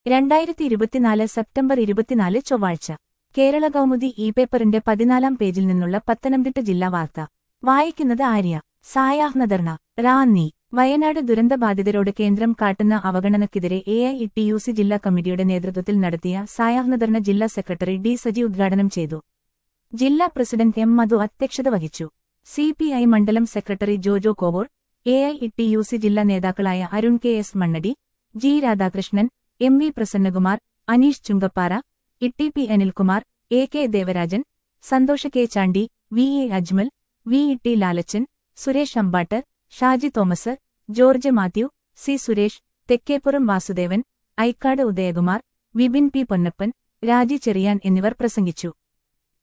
രണ്ടായിരത്തി ഇരുപത്തിനാല് സെപ്റ്റംബർ ഇരുപത്തിനാല് ചൊവ്വാഴ്ച കേരള കൗമുദി ഇ പേപ്പറിന്റെ പതിനാലാം പേജിൽ നിന്നുള്ള പത്തനംതിട്ട ജില്ലാ വാർത്ത വായിക്കുന്നത് ആര്യ സായാഹ്നധർണ റാന്നി വയനാട് ദുരന്തബാധിതരോട് കേന്ദ്രം കാട്ടുന്ന അവഗണനയ്ക്കെതിരെ A I T U C ജില്ലാ കമ്മിറ്റിയുടെ നേതൃത്വത്തിൽ നടത്തിയ സായാഹ്നധർണ ജില്ലാ സെക്രട്ടറി ഡി സജി ഉദ്ഘാടനം ചെയ്തു ജില്ലാ പ്രസിഡന്റ് എം മധു അധ്യക്ഷത വഹിച്ചു സി പി ഐ മണ്ഡലം secretary Jojo Kovoor A I T U C ജില്ലാ നേതാക്കളായ Arun K S Mannadi G Radhakrishnan M V Prasannakumar Aneesh Chunkappara Itty P Anilkumar A K Devarajan Santhosh K Chandy V A Ajmal V Itty Lalachan Suresh Ambattu Shaji Thomas George Mathew C Suresh Thekkepuram Vasudevan Aikkad Udayakumar Vipin P Ponnappan Raji Cherian എന്നിവർ പ്രസംഗിച്ചു